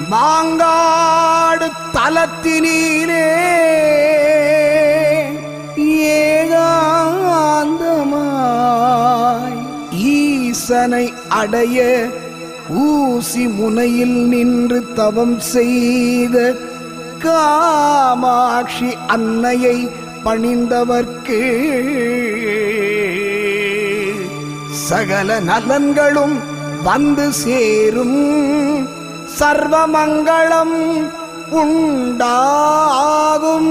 மாங்காடு தலத்தினீரே ஏகாந்தமாய் ஈசனை அடைய ஊசி முனையில் நின்று தவம் செய்த காமாட்சி அன்னையை பணிந்தவர்க்கு சகல நலன்களும் வந்து சேரும் சர்வமங்களம் உண்டாகும்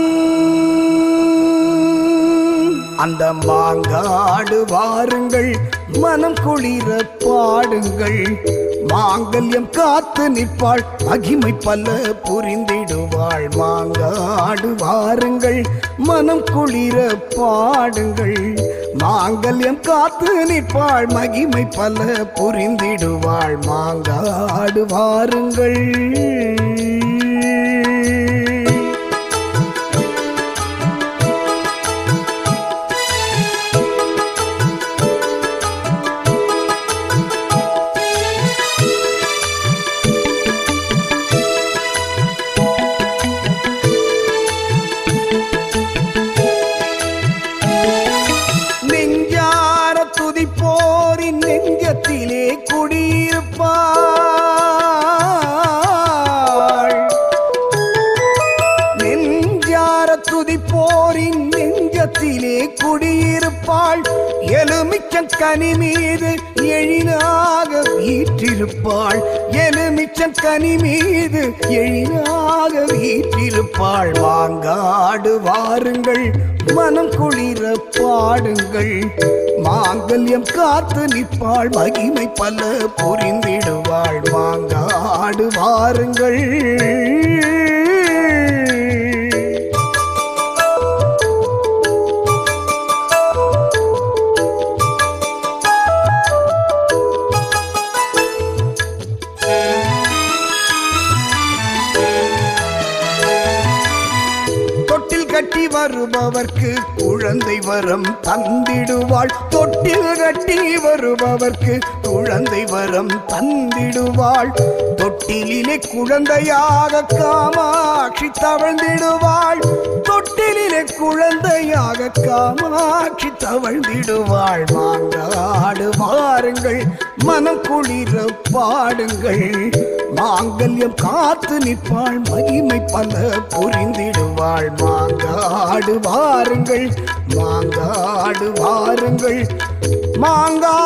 அந்த மாங்காடு வாருங்கள் மனம் குளிர பாடுங்கள் மாங்கல்யம் காத்து நிற்பாள் மகிமை பல புரிந்திடுவாள் மாங்காடு வாருங்கள் மனம் குளிர பாடுங்கள் மாங்கல்யம் காத்து நிற்பாள் மகிமை பல புரிந்திடுவாள் மாங்காடு வாருங்கள் நெஞ்சார துதிப்போரின் நெஞ்சத்திலே குடியிருப்பாள் நெஞ்சார துதிப்போரின் நெஞ்சத்திலே குடியிருப்பாள் எலுமிச்சம் கனி மீது எழிலாக வீற்றிருப்பாள் எலுமிச்சம் கனி மீது எழிலாக வீற்றிருப்பாள் மாங்காடு வாருங்கள் மனம் குளிர பாடுங்கள் மாங்கல்யம் காத்து நிற்பாள் மகிமை பல புரிந்திடுவாள் மாங்காடு வாருங்கள் தொட்டில் கட்டி வருபவர்க்கு குழந்தை வரம் தந்திடுவாள் தொட்டில் கட்டி வருபவர்க்கு குழந்தை வரம் தந்திடுவாள் தொட்டிலே குழந்தையாக காமாட்சி தவழ்ந்திடுவாள் தொட்டிலே குழந்தையாக காமாட்சி தவழ்ந்திடுவாள் மாங்காடு வாருங்கள் மனம் குளிர பாடுங்கள் மாங்கல்யம் காத்து நிற்பாள் மகிமை பல புரிந்திடுவாள் மாங்காடு வாருங்கள் மாங்காடு வாருங்கள் மாங்கா